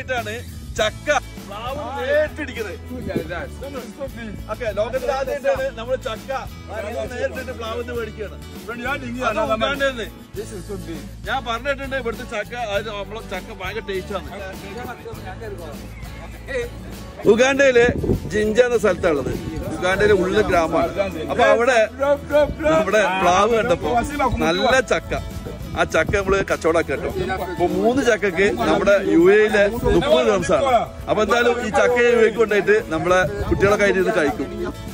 ആദ്യമായിട്ടാണ് ചക്ക പ്ലാവ് നേരിട്ടിരിക്കുന്നത് ഓക്കെ ലോകത്തിൽ ആദ്യമായിട്ടാണ് നമ്മൾ ചക്ക നേരിട്ടിട്ട് പ്ലാവിന്ന് മേടിക്കുകയാണ് അത് ഉഗാണ്ടയിൽ ഞാൻ പറഞ്ഞിട്ടുണ്ട് ഇവിടുത്തെ ചക്ക അത് നമ്മളെ ചക്ക ഭയങ്കര ടേസ്റ്റ് ആണ് ഉഗാണ്ടയില് ജിഞ്ച എന്ന സ്ഥലത്താണുള്ളത് ഉഗാണ്ടയിലെ ഉള്ള ഗ്രാമമാണ് അപ്പൊ അവിടെ നമ്മുടെ പ്ലാവ് കണ്ടപ്പോ നല്ല ചക്ക ആ ചക്ക നമ്മള് കച്ചവടാക്കി കേട്ടോ അപ്പൊ മൂന്ന് ചക്കക്ക് നമ്മുടെ യു എയിലെ മുപ്പത് ദിവസമാണ് അപ്പൊ എന്തായാലും ഈ ചക്ക യു എക്ക് കൊണ്ടായിട്ട് നമ്മളെ കുട്ടികളൊക്കെ ആയിട്ട് ഇരുന്ന് കഴിക്കും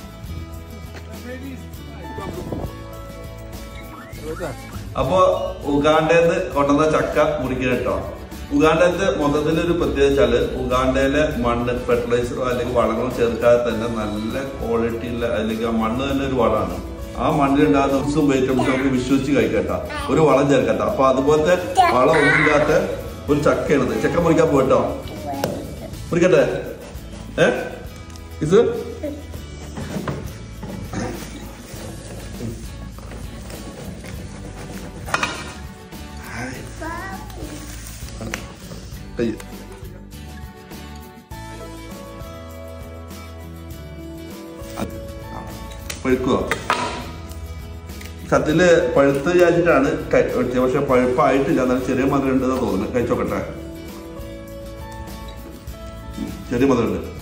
അപ്പൊ ഉഗാണ്ടയിൽ കൊണ്ടുവന്ന ചക്ക മുറിക്കുക കേട്ടോ ഉഗാണ്ടയിലത്തെ മൊത്തത്തിലൊരു പ്രത്യേകത വെച്ചാല് ഉഗാണ്ടയിലെ മണ്ണ് ഫെർട്ടിലൈസറോ അല്ലെങ്കിൽ വളങ്ങളോ ചേർക്കാതെ തന്നെ നല്ല ക്വാളിറ്റി ഉള്ള അല്ലെങ്കിൽ ആ മണ്ണ് തന്നെ ഒരു വളമാണ് ആ മണ്ണിലുണ്ടാകുന്ന ദിവസം ഐറ്റംസ് നമുക്ക് വിശ്വസിച്ച് കഴിക്കട്ട ഒരു വളം ചേർക്കട്ട അപ്പൊ അതുപോലത്തെ വളം ഒന്നുമില്ലാത്ത ഒരു ചക്കയാണത് ചക്ക മുറിക്കാൻ പോയിട്ടോ മുറിക്കട്ടെ ഏ ഇത് കൈ അത് ആ. പഴുക്കുവോ സത്യത്തില് പഴുത്ത് വിചാരിച്ചിട്ടാണ് ക- വെച്ചത്. പക്ഷെ പഴുപ്പായിട്ടില്ല എന്നാലും ചെറിയ മധുരം ഉണ്ടെന്ന് തോന്നുന്നു കഴിച്ചോക്കട്ടെ ഉം, ചെറിയ മധുരം ഉണ്ട്